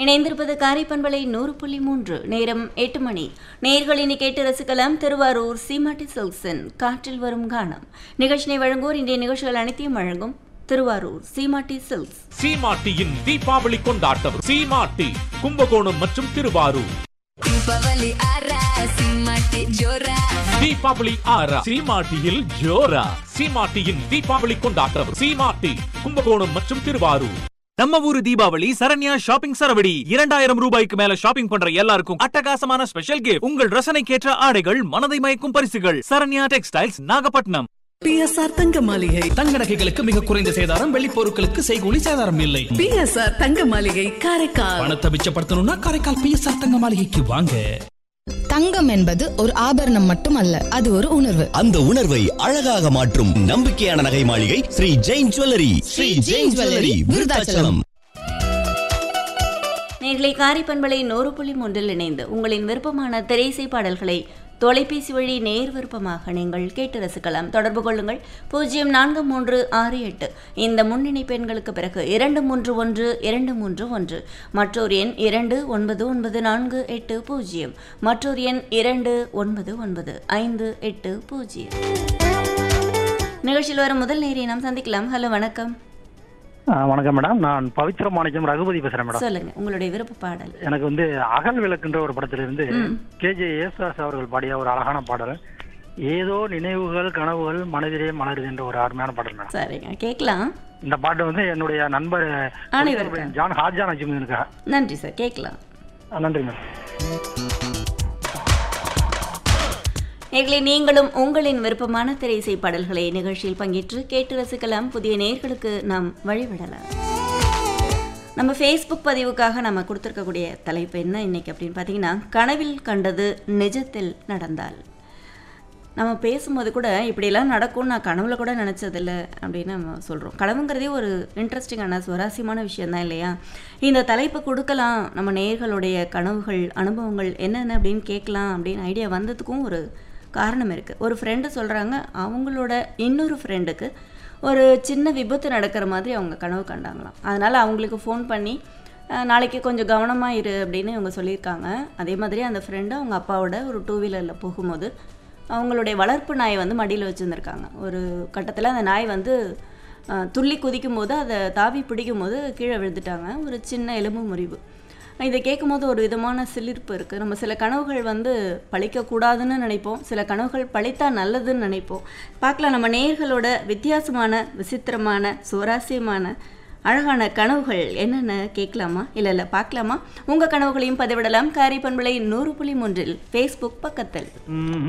இணைந்திருப்பது காரைப்பண்பலை நூறு புள்ளி மூன்று நேரம் எட்டு மணி நேர்களினி கேட்டு ரசிக்கலாம் திருவாரூர் சீமாட்டி சில்க்ஸின் காற்றில் வரும் கானம் நிகழ்ச்சியை வழங்குவோர் இன்றைய நிகழ்ச்சிகள் அனைத்தையும் வழங்கும் திருவாரூர் சீமாட்டி சில்க்ஸ் சீமாட்டியின் தீபாவளி கொண்டாட்டம் சீமாட்டி கும்பகோணம் மற்றும் திருவாரூர் ದೀಪಾವಳಿ ಆರ ಸಿಂಹಕ್ಕೆ ಜೋರ தீபாவளி ஆரா சீமாட்டியில் ஜோரா சீமாட்டியின் தீபாவளி கொண்டாட்டம் சீமாட்டி கும்பகோணம் மற்றும் திருவாரூர் நம்ம ஊரு தீபாவளி சரண்யா ஷாப்பிங் சரவடி இரண்டாயிரம் ரூபாய்க்கு மேல ஷாப்பிங் பண்ற எல்லாருக்கும் அட்டகாசமான ஸ்பெஷல் கிஃப்ட் உங்கள் ரசனைக்கேற்ற ஆடைகள் மனதை மயக்கும் பரிசுகள் சரண்யா டெக்ஸ்டைல்ஸ் நாகப்பட்டினம் பிஎஸ்ஆர் தங்க மாளிகை தங்க நகைகளுக்கு மிக குறைந்த சேதாரம் வெள்ளி பொருட்களுக்கு செய்கூலி சேதாரம் இல்லை பிஎஸ்ஆர் தங்க மாளிகை காரைக்கால் பணத்தை மிச்சப்படுத்தணும்னா காரைக்கால் பிஎஸ்ஆர் தங்க மாளிகைக்கு வாங்க தங்கம் என்பது ஒரு ஆபரணம் மட்டுமல்ல அது ஒரு உணர்வு அந்த உணர்வை அழகாக மாற்றும் நம்பிக்கையான நகை மாளிகை ஸ்ரீ ஜெயின் ஜுவல்லரி ஸ்ரீ ஜெயின் ஜுவல்லரி விருதாச்சலம் நேர்களை காரைப்பண்பலை நூறு புள்ளி மூன்றில் இணைந்து உங்களின் விருப்பமான திரைசை பாடல்களை தொலைபேசி வழி நேர் விருப்பமாக நீங்கள் கேட்டு ரசிக்கலாம் தொடர்பு கொள்ளுங்கள் பூஜ்ஜியம் நான்கு மூன்று ஆறு எட்டு இந்த முன்னணி பெண்களுக்கு பிறகு இரண்டு மூன்று ஒன்று இரண்டு மூன்று ஒன்று மற்றொரு எண் இரண்டு ஒன்பது ஒன்பது நான்கு எட்டு பூஜ்ஜியம் மற்றொரு எண் இரண்டு ஒன்பது ஒன்பது ஐந்து எட்டு பூஜ்ஜியம் நிகழ்ச்சியில் வரும் முதல் நேரை நாம் சந்திக்கலாம் ஹலோ வணக்கம் ஆ, வணக்கம் மேடம் நான் பவித்ர மாணிக்கம் ரகுபதி பேசுறேன் மேடம் சொல்லுங்க உங்களுடைய விருப்ப பாடல் எனக்கு வந்து அகல் விளக்குன்ற ஒரு படத்திலிருந்து கேஜே யேசுதாஸ் அவர்கள் பாடிய ஒரு அழகான பாடல் ஏதோ நினைவுகள் கனவுகள் மனதிலே மலருது என்ற ஒரு அருமையான பாடல் மேடம் சரிங்க கேட்கலாம் இந்த பாட்டு வந்து என்னுடைய நண்பர் அனைவருக்கும். ஜான் ஹாஜான் அஜிமுதனுக்காக நன்றி சார் கேட்கலாம் ஆ, நன்றி மேடம் நேர்களை நீங்களும் உங்களின் விருப்பமான திரைசை பாடல்களை நிகழ்ச்சியில் பங்கேற்று கேட்டு ரசிக்கலாம் புதிய நேர்களுக்கு நாம் வழிவிடலாம் நம்ம ஃபேஸ்புக் பதிவுக்காக நம்ம கொடுத்துருக்கக்கூடிய தலைப்பு என்ன இன்னைக்கு அப்படின்னு பார்த்தீங்கன்னா கனவில் கண்டது நிஜத்தில் நடந்தால் நம்ம பேசும்போது கூட இப்படியெல்லாம் நடக்கும்னு நான் கனவுல கூட நினச்சதில்ல அப்படின்னு நம்ம சொல்கிறோம் கனவுங்கிறதே ஒரு இன்ட்ரெஸ்டிங்கான சுவாரஸ்யமான விஷயம்தான் இல்லையா இந்த தலைப்பு கொடுக்கலாம் நம்ம நேர்களுடைய கனவுகள் அனுபவங்கள் என்னென்ன அப்படின்னு கேட்கலாம் அப்படின்னு ஐடியா வந்ததுக்கும் ஒரு காரணம் இருக்குது ஒரு ஃப்ரெண்டு சொல்கிறாங்க அவங்களோட இன்னொரு ஃப்ரெண்டுக்கு ஒரு சின்ன விபத்து நடக்கிற மாதிரி அவங்க கனவு கண்டாங்களாம் அதனால் அவங்களுக்கு ஃபோன் பண்ணி அஹ், நாளைக்கு கொஞ்சம் கவனமாக இரு அப்படின்னு இவங்க சொல்லியிருக்காங்க அதே மாதிரி அந்த ஃப்ரெண்டு அவங்க அப்பாவோட ஒரு டூ வீலரில் போகும்போது அவங்களுடைய வளர்ப்பு நாயை வந்து மடியில் வச்சுருந்துருக்காங்க ஒரு கட்டத்தில் அந்த நாய் வந்து அஹ், துள்ளி குதிக்கும் போது அதை தாவி பிடிக்கும் போது கீழே விழுந்துட்டாங்க ஒரு சின்ன எலும்பு முறிவு இதை கேட்கும்போது ஒரு விதமான சிலிர்ப்பு இருக்குது நம்ம சில கனவுகள் வந்து பழிக்கக்கூடாதுன்னு நினைப்போம் சில கனவுகள் பழித்தா நல்லதுன்னு நினைப்போம் பார்க்கலாம் நம்ம நேர்களோட வித்தியாசமான விசித்திரமான சுவாரஸ்யமான அழகான கனவுகள் என்னென்ன கேட்கலாமா இல்லை இல்லை பார்க்கலாமா உங்கள் கனவுகளையும் பதிவிடலாம் காரி பண்பலை நூறு புள்ளி மூன்றில் ஃபேஸ்புக் பக்கத்தில் ம்